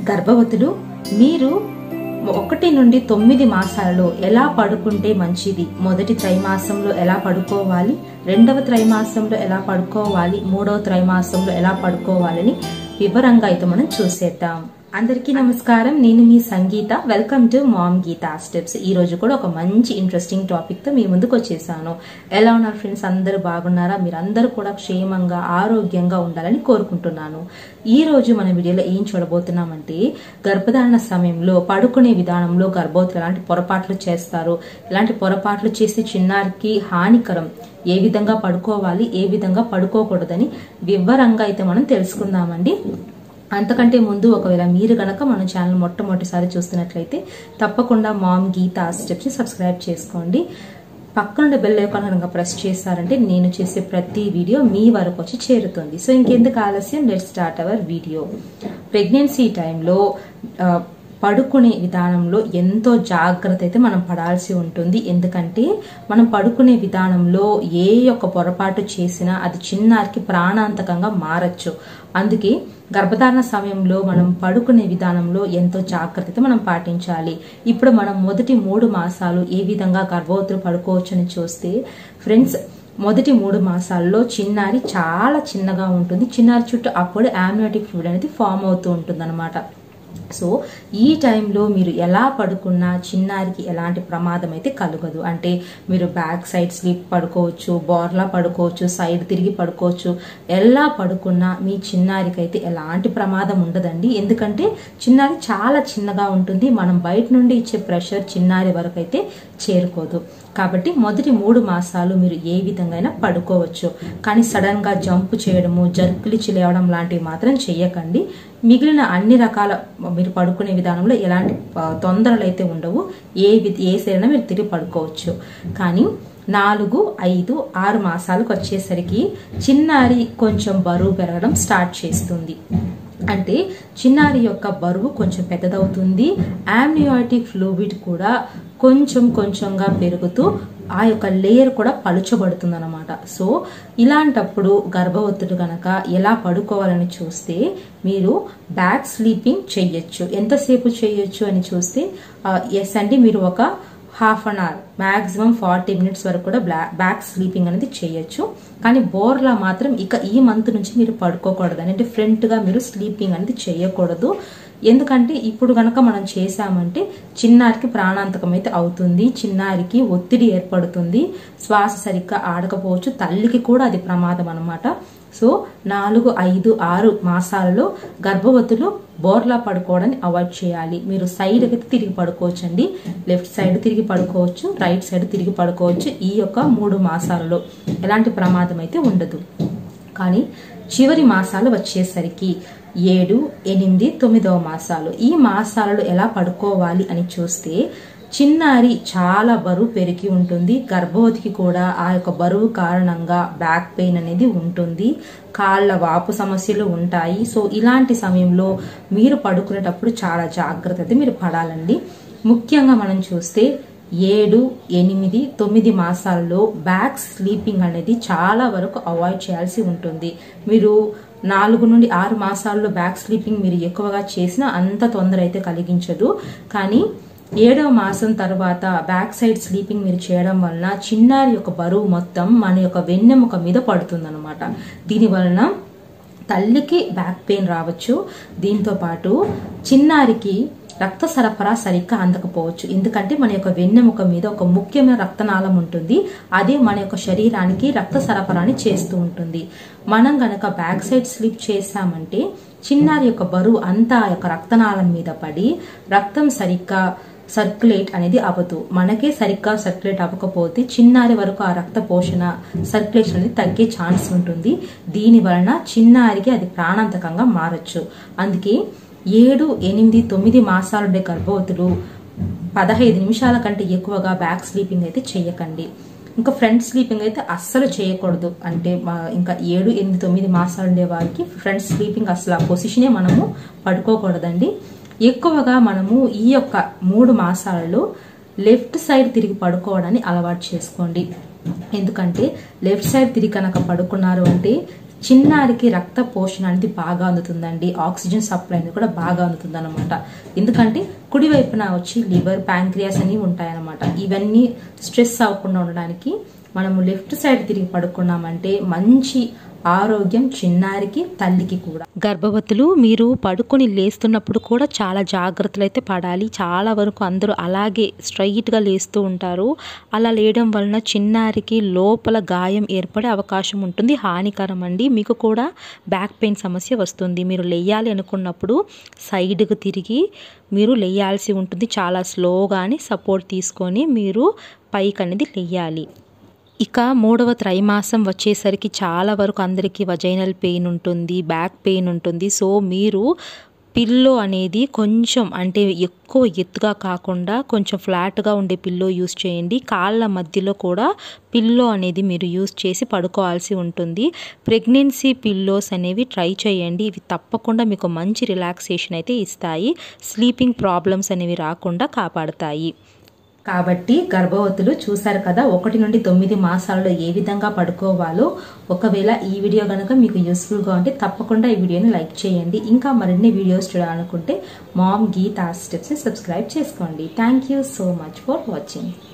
గర్భవతులు మీరు ఒకటి నుండి తొమ్మిది మాసాలలో ఎలా పడుకుంటే మంచిది మొదటి త్రైమాసంలో ఎలా పడుకోవాలి రెండవ త్రైమాసంలో ఎలా పడుకోవాలి మూడవ త్రైమాసంలో ఎలా పడుకోవాలని వివరంగా అయితే మనం చూసేద్దాం అందరికీ నమస్కారం నేను మీ Sangeetha welcome to mom Geetha steps ఈ రోజు కూడా ఒక మంచి ఇంట్రెస్టింగ్ టాపిక్ తో మీ ముందుకు వచ్చేసాను ఎలా ఉన్నారు ఫ్రెండ్స్ అందరూ బాగున్నారా మీరు అందరూ కూడా క్షేమంగా ఆరోగ్యంగా ఉండాలని కోరుకుంటున్నాను ఈ రోజు మన వీడియోలో ఏం చూడబోతున్నామంటే గర్భధారణ సమయంలో పడుకునే విధానంలో గర్భవతులు ఎలాంటి పొరపాట్లు చేస్తారు ఎలాంటి పొరపాట్లు చేసి చిన్నారికి హానికరం ఏ విధంగా పడుకోవాలి ఏ విధంగా పడుకోకూడదని వివరంగా అయితే మనం తెలుసుకుందామండి అంతకంటే ముందు ఒకవేళ మీరు గనక మన ఛానల్ మొట్టమొదటిసారి చూస్తున్నట్లయితే తప్పకుండా మామ్ గీతా స్టెప్స్ ని సబ్స్క్రైబ్ చేసుకోండి పక్కనుండే బెల్ ఐకాన్ కనుక ప్రెస్ చేశారంటే నేను చేసే ప్రతి వీడియో మీ వరకు వచ్చి చేరుతుంది సో ఇంకెందుకు ఆలస్యం let start our video pregnancy టైంలో పడుకునే విధానంలో ఎంతో జాగ్రత్త అయితే మనం పడాల్సి ఉంటుంది ఎందుకంటే మనం పడుకునే విధానంలో ఏ యొక్క పొరపాటు చేసినా అది చిన్నారికి ప్రాణాంతకంగా మారచ్చు అందుకే గర్భధారణ సమయంలో మనం పడుకునే విధానంలో ఎంతో జాగ్రత్త మనం పాటించాలి ఇప్పుడు మనం మొదటి మూడు మాసాలు ఏ విధంగా గర్భవతులు పడుకోవచ్చని చూస్తే ఫ్రెండ్స్ మొదటి మూడు మాసాల్లో చిన్నారి చాలా చిన్నగా ఉంటుంది చిన్నారి చుట్టూ అప్పుడు యామ్నియోటిక్ ఫ్లూయిడ్ అనేది ఫామ్ అవుతూ ఉంటుంది సో ఈ టైంలో మీరు ఎలా పడుకున్నా చిన్నారికి ఎలాంటి ప్రమాదం అయితే కలగదు అంటే మీరు బ్యాక్ సైడ్ స్లీప్ పడుకోవచ్చు బోర్లా పడుకోవచ్చు సైడ్ తిరిగి పడుకోవచ్చు ఎలా పడుకున్నా మీ చిన్నారికి అయితే ఎలాంటి ప్రమాదం ఉండదండి ఎందుకంటే చిన్నారి చాలా చిన్నగా ఉంటుంది మనం బయట నుండి ఇచ్చే ప్రెషర్ చిన్నారి వరకు అయితే చేరుకోదు కాబట్టి మొదటి మూడు మాసాలు మీరు ఏ విధంగా పడుకోవచ్చు కానీ సడన్ గా జంప్ చేయడము జర్కులిచి లేవడం లాంటివి మాత్రం చెయ్యకండి మిగిలిన అన్ని రకాల మీరు పడుకునే విధానంలో ఎలాంటి తొందరలు అయితే ఉండవు ఏ ఏ సరైనా మీరు తిరిగి పడుకోవచ్చు కానీ నాలుగు ఐదు ఆరు మాసాలకు వచ్చేసరికి చిన్నారి కొంచెం బరువు పెరగడం స్టార్ట్ చేస్తుంది అంటే చిన్నారి యొక్క బరువు కొంచెం పెద్దదవుతుంది యామ్నియాటిక్ ఫ్లూయిడ్ కూడా కొంచెం కొంచెంగా పెరుగుతూ ఆ యొక్క లేయర్ కూడా పలుచబడుతుంది అనమాట సో ఇలాంటప్పుడు గర్భవతుడు గనక ఎలా పడుకోవాలని చూస్తే మీరు బ్యాక్ స్లీపింగ్ చెయ్యొచ్చు ఎంతసేపు చెయ్యొచ్చు అని చూస్తే ఎస్ అండి మీరు ఒక half an hour maximum forty minutes వరకు కూడా బ్యాక్ స్లీపింగ్ అనేది చేయొచ్చు కానీ బోర్లా మాత్రం ఇక ఈ మంత్ నుంచి మీరు పడుకోకూడదు అంటే ఫ్రంట్ గా మీరు స్లీపింగ్ అనేది చేయకూడదు ఎందుకంటే ఇప్పుడు గనక మనం చేశామంటే చిన్నారికి ప్రాణాంతకం అయితే అవుతుంది చిన్నారికి ఒత్తిడి ఏర్పడుతుంది శ్వాస సరిగ్గా ఆడకపోవచ్చు తల్లికి కూడా అది ప్రమాదం అనమాట సో నాలుగు ఐదు ఆరు మాసాలలో గర్భవతులు బోర్లా పడుకోవడాన్ని అవాయిడ్ చేయాలి మీరు సైడ్ అయితే తిరిగి పడుకోవచ్చండి లెఫ్ట్ సైడ్ తిరిగి పడుకోవచ్చు రైట్ సైడ్ తిరిగి పడుకోవచ్చు ఈ యొక్క మూడు మాసాలలో ఎలాంటి ప్రమాదం అయితే ఉండదు కానీ చివరి మాసాలు వచ్చేసరికి ఏడు ఎనిమిది తొమ్మిదవ మాసాలు ఈ మాసాలలో ఎలా పడుకోవాలి అని చూస్తే చిన్నారి చాలా బరువు పెరిగి ఉంటుంది గర్భవతికి కూడా ఆ యొక్క బరువు కారణంగా బ్యాక్ పెయిన్ అనేది ఉంటుంది కాళ్ళ వాపు సమస్యలు ఉంటాయి సో ఇలాంటి సమయంలో మీరు పడుకునేటప్పుడు చాలా జాగ్రత్త మీరు పడాలండి ముఖ్యంగా మనం చూస్తే ఏడు ఎనిమిది తొమ్మిది మాసాల్లో బ్యాక్ స్లీపింగ్ అనేది చాలా వరకు అవాయిడ్ చేయాల్సి ఉంటుంది మీరు నాలుగు నుండి ఆరు మాసాల్లో బ్యాక్ స్లీపింగ్ మీరు ఎక్కువగా చేసినా అంత తొందర అయితే కలిగించదు కానీ ఏడవ మాసం తర్వాత బ్యాక్ సైడ్ స్లీపింగ్ మీరు చేయడం వలన చిన్నారి యొక్క బరువు మొత్తం మన యొక్క వెన్నెముక మీద పడుతుంది అనమాట దీని వలన తల్లికి బ్యాక్ పెయిన్ రావచ్చు దీంతో పాటు చిన్నారికి రక్త సరఫరా సరిగ్గా అందకపోవచ్చు ఎందుకంటే మన యొక్క వెన్నెముక మీద ఒక ముఖ్యమైన రక్తనాళం ఉంటుంది అదే మన యొక్క శరీరానికి రక్త సరఫరాని చేస్తూ ఉంటుంది మనం గనక బ్యాక్ సైడ్ స్లీప్ చేసామంటే చిన్నారి యొక్క బరువు అంతా ఆ యొక్క రక్తనాళం మీద పడి రక్తం సరిగ్గా సర్క్యులేట్ అనేది అవ్వదు మనకే సరిగ్గా సర్క్యులేట్ అవ్వకపోతే చిన్నారి వరకు ఆ రక్త పోషణ సర్క్యులేషన్ అనేది తగ్గే ఛాన్స్ ఉంటుంది దీని వలన చిన్నారికి అది ప్రాణాంతకంగా మారచ్చు అందుకే ఏడు ఎనిమిది తొమ్మిది మాసాలుండే గర్భవతులు పదహైదు నిమిషాల కంటే ఎక్కువగా బ్యాక్ స్లీపింగ్ అయితే చేయకండి ఇంకా ఫ్రంట్ స్లీపింగ్ అయితే అస్సలు చేయకూడదు అంటే ఇంకా ఏడు ఎనిమిది తొమ్మిది మాసాలు ఉండే వారికి ఫ్రంట్ స్లీపింగ్ అసలు ఆ పొజిషనే మనము పడుకోకూడదండి ఎక్కువగా మనము ఈ యొక్క మూడు మాసాలలో లెఫ్ట్ సైడ్ తిరిగి పడుకోవడాన్ని అలవాటు చేసుకోండి ఎందుకంటే లెఫ్ట్ సైడ్ తిరిగి కనుక పడుకున్నారు అంటే చిన్నారికి రక్త పోషణ అనేది బాగా అందుతుందండి ఆక్సిజన్ సప్లై అనేది కూడా బాగా అందుతుంది అనమాట ఎందుకంటే కుడి వైపున వచ్చి లివర్ ప్యాంక్రియాస్ అని ఉంటాయన్నమాట ఇవన్నీ స్ట్రెస్ అవ్వకుండా ఉండడానికి మనము లెఫ్ట్ సైడ్ తిరిగి పడుకున్నామంటే మంచి ఆరోగ్యం చిన్నారికి తల్లికి కూడా గర్భవతులు మీరు పడుకొని లేస్తున్నప్పుడు కూడా చాలా జాగ్రత్తలు అయితే పడాలి చాలా వరకు అందరూ అలాగే స్ట్రైట్గా లేస్తూ ఉంటారు అలా లేయడం వలన చిన్నారికి లోపల గాయం ఏర్పడే అవకాశం ఉంటుంది హానికరం అండి మీకు కూడా బ్యాక్ పెయిన్ సమస్య వస్తుంది మీరు లేయాలి అనుకున్నప్పుడు సైడ్కి తిరిగి మీరు లేయాల్సి ఉంటుంది చాలా స్లోగానే సపోర్ట్ తీసుకొని మీరు పైకి అనేది లేయాలి ఇక మూడవ త్రైమాసం వచ్చేసరికి చాలా వరకు అందరికీ వజైనల్ పెయిన్ ఉంటుంది బ్యాక్ పెయిన్ ఉంటుంది సో మీరు పిల్లో అనేది కొంచెం అంటే ఎక్కువ ఎత్తుగా కాకుండా కొంచెం ఫ్లాట్గా ఉండే పిల్లో యూస్ చేయండి కాళ్ళ మధ్యలో కూడా పిల్లో అనేది మీరు యూస్ చేసి పడుకోవాల్సి ఉంటుంది ప్రెగ్నెన్సీ పిల్లోస్ అనేవి ట్రై చేయండి ఇవి తప్పకుండా మీకు మంచి రిలాక్సేషన్ అయితే ఇస్తాయి స్లీపింగ్ ప్రాబ్లమ్స్ అనేవి రాకుండా కాపాడతాయి కాబట్టి గర్భవతులు చూశారు కదా ఒకటి నుండి తొమ్మిది మాసాలలో ఏ విధంగా పడుకోవాలో ఒకవేళ ఈ వీడియో కనుక మీకు యూస్ఫుల్గా ఉంటే తప్పకుండా ఈ వీడియోని లైక్ చేయండి ఇంకా మరిన్ని వీడియోస్ చూడాలనుకుంటే మామ్ గీతా స్టెప్స్ని సబ్స్క్రైబ్ చేసుకోండి thank you so much for watching